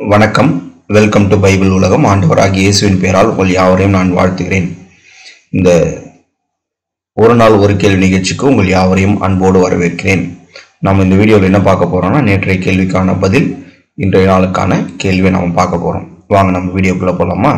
வணக்கம் welcome to Bible உலகம் ஆண்டவராகிய இயேசுவின் பெயரால் உங்கள் யாவரையும் நான் வாழ்த்துகிறேன் இந்த ஒரு நாள் ஒரு கேள்வி நிகழ்ச்சிக்கு உங்கள் யாவரையும் அன்போடு வரவேற்கிறேன் நாம் இந்த வீடியோவில் என்ன பார்க்க போறோம்னா நேற்றைய கேள்விக்கான பதில் இன்றைய நாளுக்கான கேள்வியை நாம் பார்க்க போறோம் வாங்க நம்ம வீடியோக்குள்ள போலாமா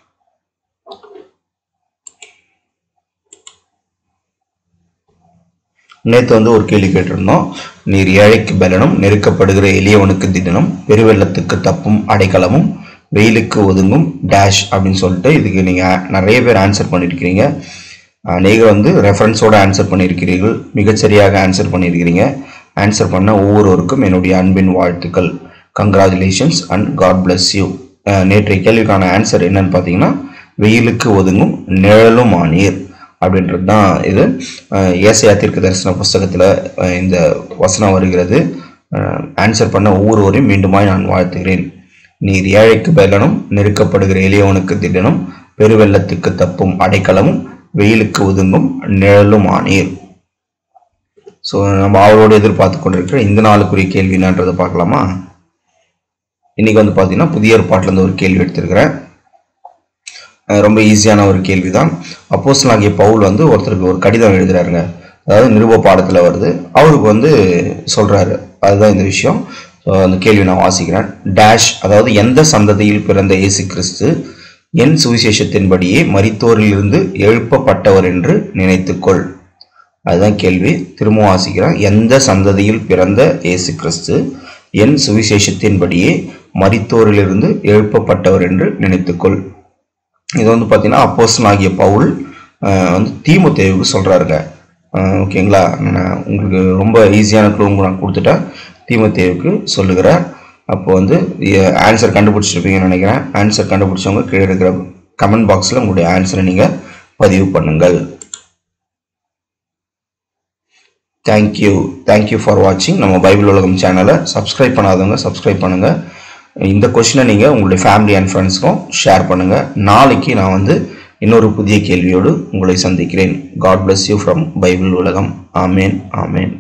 நேற்று வந்து ஒரு கேள்வி கேட்டிருந்தோம் நீர் ஏழைக்கு பலனும் நெருக்கப்படுகிற எளியவனுக்கு திடனும் பெருவெள்ளத்துக்கு தப்பும் அடைக்கலமும் வெயிலுக்கு ஒதுங்கும் டேஷ் அப்படின்னு சொல்லிட்டு இதுக்கு நீங்கள் நிறைய பேர் ஆன்சர் பண்ணியிருக்கிறீங்க நீங்கள் வந்து ரெஃபரன்ஸோட ஆன்சர் பண்ணியிருக்கிறீர்கள் மிகச்சரியாக ஆன்சர் பண்ணியிருக்கிறீங்க ஆன்சர் பண்ண ஒவ்வொருவருக்கும் என்னுடைய அன்பின் வாழ்த்துக்கள் congratulations and God bless you நேற்றைய கேள்விக்கான ஆன்சர் என்னன்னு பார்த்தீங்கன்னா வெயிலுக்கு ஒதுங்கும் நிழலும் ஆனீர் அப்படின்றது தான் இது அஹ் ஏசாயா தீர்க்க தரிசன புஸ்தகத்தில் இந்த வசனம் வருகிறது ஆன்சர் பண்ண ஒவ்வொருவரையும் மீண்டுமாய் நான் வாழ்த்துகிறேன் நீர் ஏழைக்கு பலனும் நெருக்கப்படுகிற எளியவனுக்கு திடனும் பெருவெள்ளத்துக்கு தப்பும் அடைக்கலமும் வெயிலுக்கு ஒதுங்கும் நிழலும் ஆனீர் ஸோ நம்ம அவரோடு எதிர்பார்த்து கொண்டிருக்கிற இந்த நாளுக்குரிய கேள்வி என்னன்றதை பார்க்கலாமா இன்னைக்கு வந்து பார்த்தீங்கன்னா புதிய ஏற்பாட்டிலேருந்து ஒரு கேள்வி எடுத்திருக்கிறேன் அஹ் ரொம்ப ஈஸியான ஒரு கேள்வி தான் அப்போஸ்தலனாகிய பவுல் வந்து ஒருத்தருக்கு ஒரு கடிதம் எழுதுறாருங்க அதாவது நிருப பாடத்தில் வருது அவருக்கு வந்து சொல்றாரு அதுதான் இந்த விஷயம் ஸோ அந்த கேள்வி நான் வாசிக்கிறேன் டேஷ் அதாவது எந்த சந்ததியில் பிறந்த இயேசு கிறிஸ்து என் சுவிசேஷத்தின்படியே மரித்தோரிலிருந்து எழுப்பப்பட்டவர் என்று நினைத்துக்கொள் அதுதான் கேள்வி திரும்ப வாசிக்கிறேன் எந்த சந்ததியில் பிறந்த இயேசு கிறிஸ்து என் சுவிசேஷத்தின்படியே மரித்தோரிலிருந்து எழுப்பப்பட்டவர் என்று நினைத்துக்கொள் இது வந்து பார்த்தீங்கன்னா அப்போஸ்தலன் ஆகிய பவுல் அஹ், வந்து தீமோத்தேவுக்கு சொல்றாருங்க அஹ், ஓகேங்களா நான் உங்களுக்கு ரொம்ப ஈஸியான க்ளூ நான் கொடுத்துட்டேன் தீமோத்தேவுக்கு சொல்லுகிறார் அப்போ வந்து ஆன்சர் கண்டுபிடிச்சிருப்பீங்கன்னு நினைக்கிறேன் ஆன்சர் கண்டுபிடிச்சவங்க கீழே இருக்கிற கமெண்ட் பாக்ஸில் உங்களுடைய ஆன்சரை நீங்கள் பதிவு பண்ணுங்கள் தேங்க்யூ தேங்க்யூ ஃபார் வாட்சிங் நம்ம பைபிள் உலகம் சேனலை சப்ஸ்கிரைப் பண்ணாதவங்க சப்ஸ்கிரைப் பண்ணுங்கள் இந்த கொஷினை நீங்கள் உங்களுடைய ஃபேமிலி அண்ட் ஃப்ரெண்ட்ஸ்க்கும் ஷேர் பண்ணுங்கள் நாளைக்கு நான் வந்து இன்னொரு புதிய கேள்வியோடு உங்களை சந்திக்கிறேன் God bless you from Bible உலகம் ஆமேன் ஆமேன்